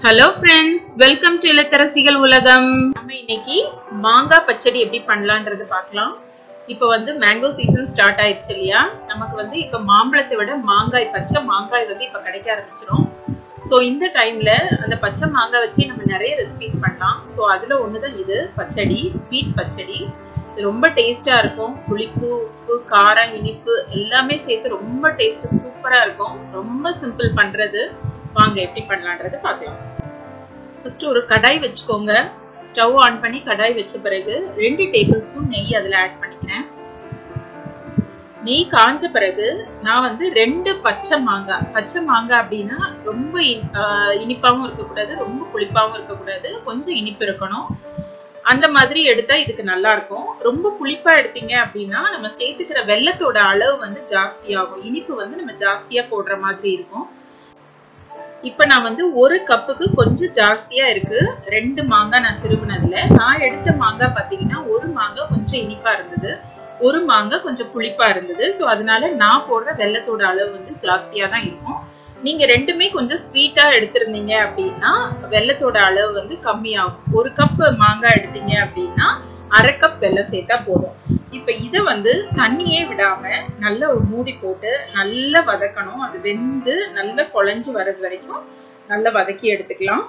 hello friends welcome to இல்லத்தரசிகள் உலகம் நம்ம இன்னைக்கு மாங்காய் பச்சடி எப்படி பண்ணலான்றது பார்க்கலாம் இப்போ வந்து மேங்கோ சீசன் ஸ்டார்ட் ஆயிடுச்சு இல்லையா நமக்கு வந்து இப்போ மாம்பழத்தை விட மாங்காய் பச்சை மாங்காய் வந்து இப்போ கிடைக்க ஆரம்பிச்சிடும் ஸோ இந்த டைம்ல அந்த பச்சை மாங்காய் வச்சு நம்ம நிறைய ரெசிபிஸ் பண்ணலாம் ஸோ அதில் ஒன்று தான் இது பச்சடி ஸ்வீட் பச்சடி இது ரொம்ப டேஸ்டா இருக்கும் புளிப்பு உப்பு காரம் இனிப்பு எல்லாமே சேர்த்து ரொம்ப டேஸ்ட் சூப்பரா இருக்கும் ரொம்ப சிம்பிள் பண்றது வாங்க எப்படி பண்ணலான்றது பார்க்கலாம் ஃபர்ஸ்ட் ஒரு கடாய் வச்சுக்கோங்க ஸ்டவ் ஆன் பண்ணி கடாய் வச்ச பிறகு ரெண்டு டேபிள் ஸ்பூன் நெய் அதில் ஆட் பண்ணிக்கிறேன் நெய் காஞ்ச பிறகு நான் வந்து ரெண்டு பச்சை மாங்காய் பச்சை மாங்காய் அப்படின்னா ரொம்ப இனிப்பாகவும் இருக்கக்கூடாது ரொம்ப புளிப்பாகவும் இருக்கக்கூடாது கொஞ்சம் இனிப்பு இருக்கணும் அந்த மாதிரி எடுத்தா இதுக்கு நல்லா இருக்கும் ரொம்ப புளிப்பா எடுத்தீங்க அப்படின்னா நம்ம சேர்த்துக்கிற வெள்ளத்தோட அளவு வந்து ஜாஸ்தியாகும் இனிப்பு வந்து நம்ம ஜாஸ்தியா போடுற மாதிரி இருக்கும் இப்ப நான் வந்து ஒரு கப்புக்கு கொஞ்சம் ஜாஸ்தியா இருக்கு ரெண்டு மாங்காய் நான் திருவினதுல நான் எடுத்த மாங்காய் பாத்தீங்கன்னா ஒரு மாங்காய் கொஞ்சம் இனிப்பா இருந்தது ஒரு மாங்காய் கொஞ்சம் புளிப்பா இருந்தது ஸோ அதனால நான் போடுற வெள்ளத்தோட அளவு வந்து ஜாஸ்தியா தான் இருக்கும் நீங்க ரெண்டுமே கொஞ்சம் ஸ்வீட்டா எடுத்திருந்தீங்க அப்படின்னா வெள்ளத்தோட அளவு வந்து கம்மியாகும் ஒரு கப் மாங்காய் எடுத்தீங்க அப்படின்னா அரை கப் வெள்ளம் சேர்த்தா போதும் இப்ப இத வந்து தண்ணியே விடாம நல்ல ஒரு மூடி போட்டு நல்லா வதக்கணும் அது வெந்து நல்லா குழஞ்சு வர்றது வரைக்கும் நல்லா வதக்கி எடுத்துக்கலாம்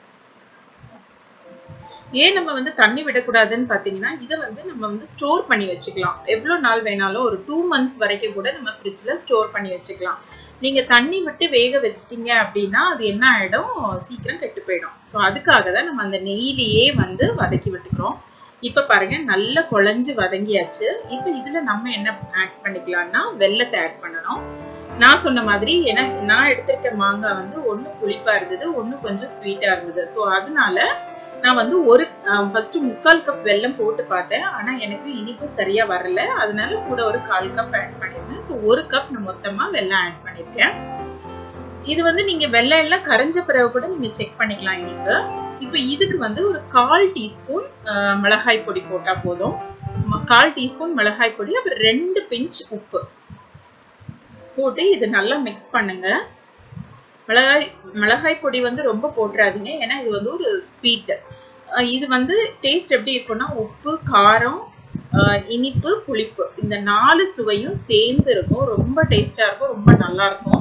ஏன் நம்ம வந்து தண்ணி விடக்கூடாதுன்னு பாத்தீங்கன்னா இதை வந்து நம்ம வந்து ஸ்டோர் பண்ணி வச்சுக்கலாம் எவ்வளவு நாள் வேணாலும் ஒரு டூ மந்த்ஸ் வரைக்கும் கூட நம்ம ஃப்ரிட்ஜ்ல ஸ்டோர் பண்ணி வச்சுக்கலாம் நீங்க தண்ணி விட்டு வேக வச்சிட்டீங்க அப்படின்னா அது என்ன ஆயிடும் சீக்கிரம் கெட்டு போயிடும் ஸோ அதுக்காக தான் நம்ம அந்த நெய்லியே வந்து வதக்கி விட்டுக்கிறோம் இப்ப பாருங்க நல்லா குழஞ்சு வதங்கியாச்சு இப்ப இதுல நம்ம என்ன ஆட் பண்ணிக்கலாம்னா வெள்ளத்தை ஆட் பண்ணணும் நான் சொன்ன மாதிரி எனக்கு நான் எடுத்திருக்க மாங்காய் வந்து ஒண்ணு புளிப்பா இருந்தது ஒண்ணு கொஞ்சம் ஸ்வீட்டா இருந்தது ஸோ அதனால நான் வந்து ஒரு ஃபர்ஸ்ட் முக்கால் கப் வெல்லம் போட்டு பார்த்தேன் ஆனா எனக்கு இனிப்பு சரியா வரல அதனால கூட ஒரு கால் கப் ஆட் பண்ணிருந்தேன் ஸோ ஒரு கப் நான் மொத்தமா வெல்லம் ஆட் பண்ணிருக்கேன் இது வந்து நீங்க வெள்ளம் எல்லாம் கரைஞ்ச பிறகு கூட நீங்க செக் பண்ணிக்கலாம் இனிப்பு இப்போ இதுக்கு வந்து ஒரு கால் டீஸ்பூன் மிளகாய் பொடி போட்டா போதும் கால் டீஸ்பூன் மிளகாய் பொடி அப்புறம் ரெண்டு பிஞ்ச் உப்பு போட்டு இது நல்லா மிக்ஸ் பண்ணுங்க மிளகாய் மிளகாய் பொடி வந்து ரொம்ப போட்டுறாதீங்க ஏன்னா இது வந்து ஒரு ஸ்வீட் இது வந்து டேஸ்ட் எப்படி இருக்கும்னா உப்பு காரம் இனிப்பு புளிப்பு இந்த நாலு சுவையும் சேர்ந்து இருக்கும் ரொம்ப டேஸ்டா இருக்கும் ரொம்ப நல்லா இருக்கும்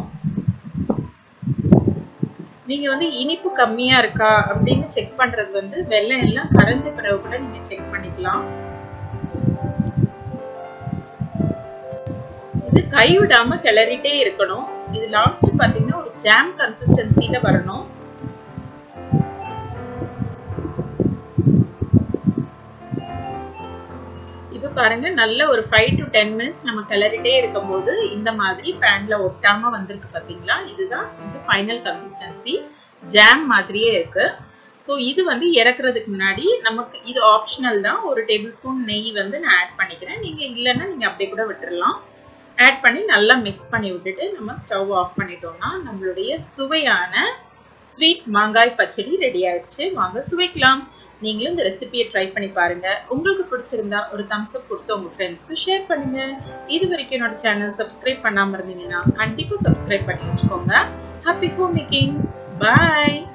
நீங்க வந்து இனிப்பு கம்மியா இருக்கா அப்படின்னு செக் பண்றது வந்து வெள்ளம் எல்லாம் கரைஞ்ச பிறகு கூட நீங்க செக் பண்ணிக்கலாம் இது கைவிடாம கிளறிட்டே இருக்கணும் இது லாஸ்ட் பாத்தீங்கன்னா ஒரு ஜாம் கன்சிஸ்டன்சில வரணும் இப்ப பாருங்க நல்ல ஒரு ஃபைவ் டு டென் மினிட்ஸ் நம்ம கிளறிட்டே இருக்கும் போது இந்த மாதிரி பேன்ல ஒட்டாம வந்திருக்கு பாத்தீங்களா இதுதான் வந்து ஃபைனல் கன்சிஸ்டன்சி ஜாம் மாதிரியே இருக்கு ஸோ இது வந்து இறக்குறதுக்கு முன்னாடி நமக்கு இது ஆப்ஷனல் தான் ஒரு டேபிள் ஸ்பூன் நெய் வந்து நான் ஆட் பண்ணிக்கிறேன் நீங்க இல்லைன்னா நீங்க அப்படியே கூட விட்டுறலாம் ஆட் பண்ணி நல்லா மிக்ஸ் பண்ணி விட்டுட்டு நம்ம ஸ்டவ் ஆஃப் பண்ணிட்டோம்னா நம்மளுடைய சுவையான ஸ்வீட் மாங்காய் பச்சடி ரெடி ஆயிடுச்சு வாங்க சுவைக்கலாம் நீங்களும் இந்த ரெசிபியை ட்ரை பண்ணி பாருங்க உங்களுக்கு பிடிச்சிருந்தா ஒரு தம்ஸ் அப் கொடுத்து உங்க ஃப்ரெண்ட்ஸ்க்கு ஷேர் பண்ணுங்க இது வரைக்கும் என்னோட சேனல் சப்ஸ்கிரைப் பண்ணாம இருந்தீங்கன்னா கண்டிப்பா சப்ஸ்கிரைப் பண்ணி வச்சுக்கோங்க ஹாப்பி ஹோம் மேக்கிங் பாய்